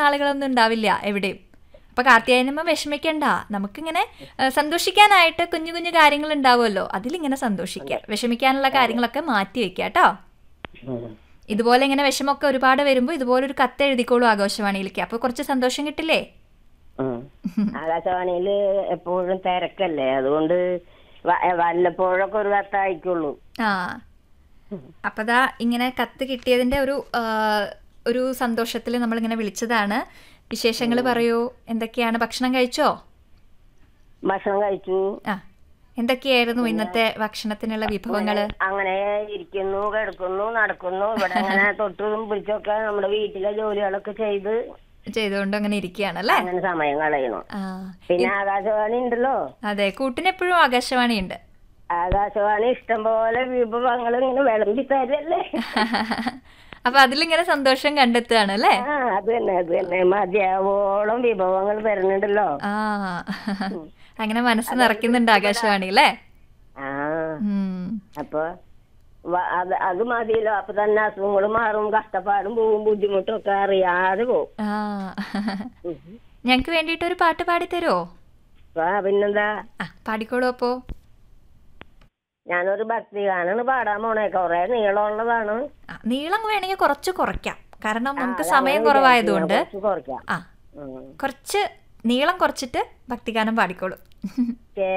ആളുകളൊന്നും ഉണ്ടാവില്ല എവിടെയും അപ്പൊ കാർത്തിയായനമ്മ വിഷമിക്കണ്ട നമുക്കിങ്ങനെ ആ, സന്തോഷിക്കാനായിട്ട് കുഞ്ഞു കുഞ്ഞു കാര്യങ്ങൾ ഉണ്ടാവുമല്ലോ അതിലിങ്ങനെ സന്തോഷിക്കുക വിഷമിക്കാനുള്ള കാര്യങ്ങളൊക്കെ മാറ്റി വെക്കുക കേട്ടോ ഉം. ഇതുപോലെ ഇങ്ങനെ വിഷമമൊക്കെ ഒരുപാട് വരുമ്പോൾ ഇതുപോലെ ഒരു കത്ത് എഴുതിക്കോളൂ ആകാശവാണിയിലേക്ക് അപ്പോൾ കുറച്ച് സന്തോഷം കിട്ടില്ലേ ഉം. ആകാശവാണിയില് എപ്പോഴും തിരക്കല്ലേ അതുകൊണ്ട് വ- വല്ലപ്പോഴൊക്കെ ഒരു കത്ത് അയക്കുള്ളൂ ആ അപ്പൊ ദാ ഇങ്ങനെ കത്ത് കിട്ടിയതിന്റെ ഒരു ആ, ഒരു സന്തോഷത്തിൽ നമ്മളിങ്ങനെ വിളിച്ചതാണ് വിശേഷങ്ങൾ പറയൂ എന്തൊക്കെയാണ് ഭക്ഷണം കഴിച്ചോ ഭക്ഷണം കഴിച്ചു ആ എന്തൊക്കെയായിരുന്നു ഇന്നത്തെ ഭക്ഷണത്തിനുള്ള വിഭവങ്ങള് അങ്ങനെ ഇരിക്കുന്നു കിടക്കുന്നു നടക്കുന്നു ഇവിടെ അങ്ങനെ തൊട്ടും പിടിച്ചൊക്കെ നമ്മുടെ വീട്ടിലെ ജോലികളൊക്കെ ചെയ്ത് ചെയ്തുകൊണ്ട് അങ്ങനെ ഇരിക്കുകയാണല്ലേ അങ്ങനെ സമയം കളയണം ആ പിന്നെ ആകാശവാണി ഉണ്ടല്ലോ അതെ കൂട്ടിനെപ്പോഴും ആകാശവാണി ഉണ്ട് ആകാശവാണി ഇഷ്ടം പോലെ വിഭവങ്ങൾ ഇങ്ങനെ വിളമ്പി തരല്ലേ അപ്പൊ അതിലിങ്ങനെ സന്തോഷം കണ്ടെത്തുകയാണ് അല്ലേ ആ അത് തന്നെ അത് തന്നെ മതിയാവോളം വിഭവങ്ങൾ തരുന്നുണ്ടല്ലോ ആ അങ്ങനെ മനസ്സ് നിറയ്ക്കുന്നുണ്ട് ആകാശവാണി അല്ലേ ആ ഉം. അപ്പൊ വ- അത് അത് മതിയല്ലോ അപ്പൊ തന്നെ അസുഖങ്ങൾ മാറും കഷ്ടപ്പാടും പോവും ബുദ്ധിമുട്ടും ഒക്കെ അറിയാതെ പോവും ആ ഞങ്ങക്ക് വേണ്ടിയിട്ട് ഒരു പാട്ട് പാടിത്തരുമോ ആ പിന്നെന്താ ആ പാടിക്കോളൂ അപ്പോ ഞാനൊരു ഭക്തി ഗാനാണ് പാടാൻ പോണേ കൊറേ നീളമുള്ളതാണ് ആ, നീളം വേണമെങ്കിൽ കുറച്ച് കുറയ്ക്കാം കാരണം നമുക്ക് അത് സമയം അങ്ങനെ കുറവായതുകൊണ്ട് കുറച്ച് കുറയ്ക്കാം ആ ഉം. കുറച്ച് നീളം കുറച്ചിട്ട് ഭക്തിഗാനം പാടിക്കോളൂ കേ